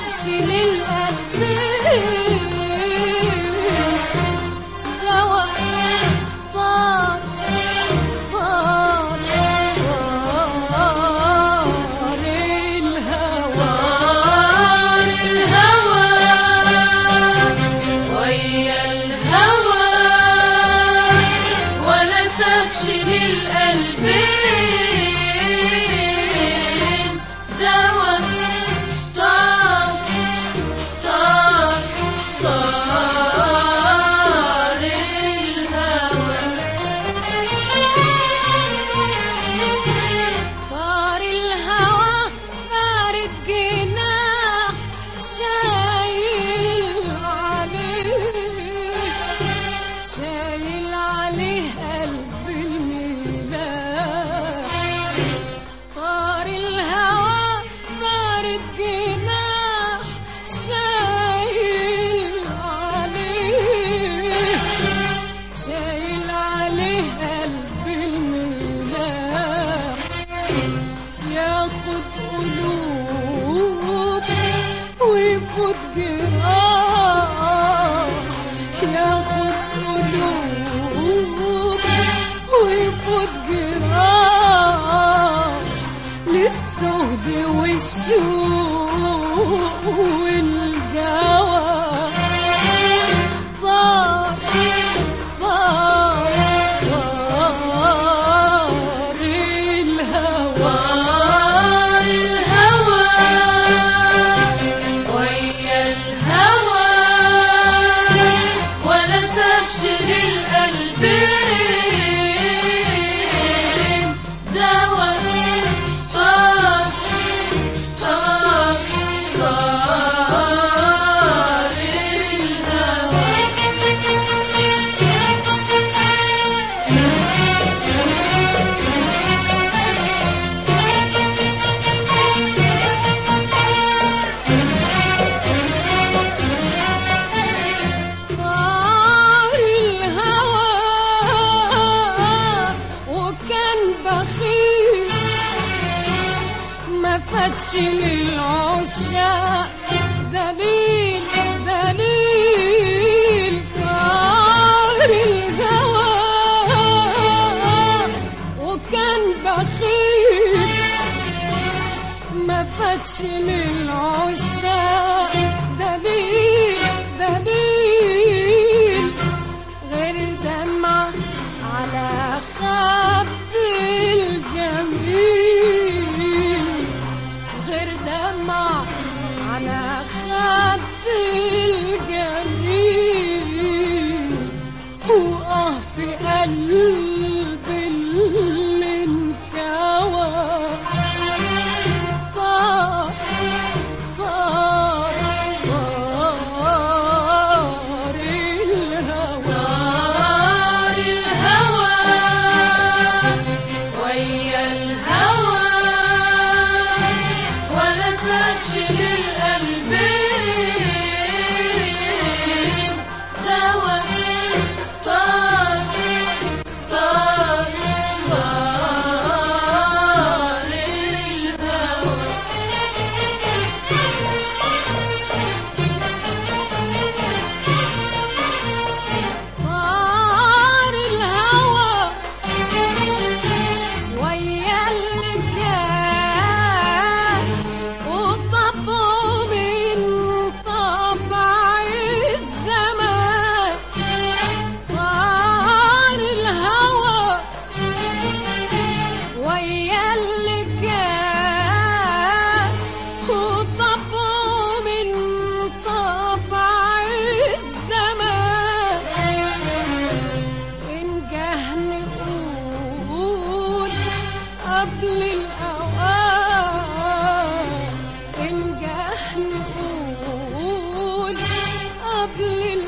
نسبش للقلبين دوا طار طار طار الهوى الهوى ويا الهوى ولا سابش للقلبين دوا طار طار طار الهوى طار الهوى فارد جناح شايل عليه شايل عليه قلب الملاح طار الهوى فارد جناح شايل عليه شايل عليه قلب الملاح ياخد قلوب ويفوت جراح ياخد قلوب ويفوت جراح للسهد والشوق والجوى طار طار طار الهوى طار الهوى ويا الهوى ولا سابش للقلبين دوا طار طار طار الهوى طار الهوى وكان بخيل ما فاتش للعشاق دليل دليل طار الهوى وكان بخيل ما فاتش للعشاق دليل دليل غير دمعة على خد الجميل غير دمعة على خد الجميل وآه في قلب اللي انكوى طار طار طار الهوى طار الهوى ويا الهوى ولا سابش للقلبين دوا طار طار طار الهوى طار الهوى ويا الرجال وطبعه من طبع الزمان طار الهوى ويا الرجال وطبعه من طبع الزمان إن جه نقول قبل الأوان إن جه نقول قبل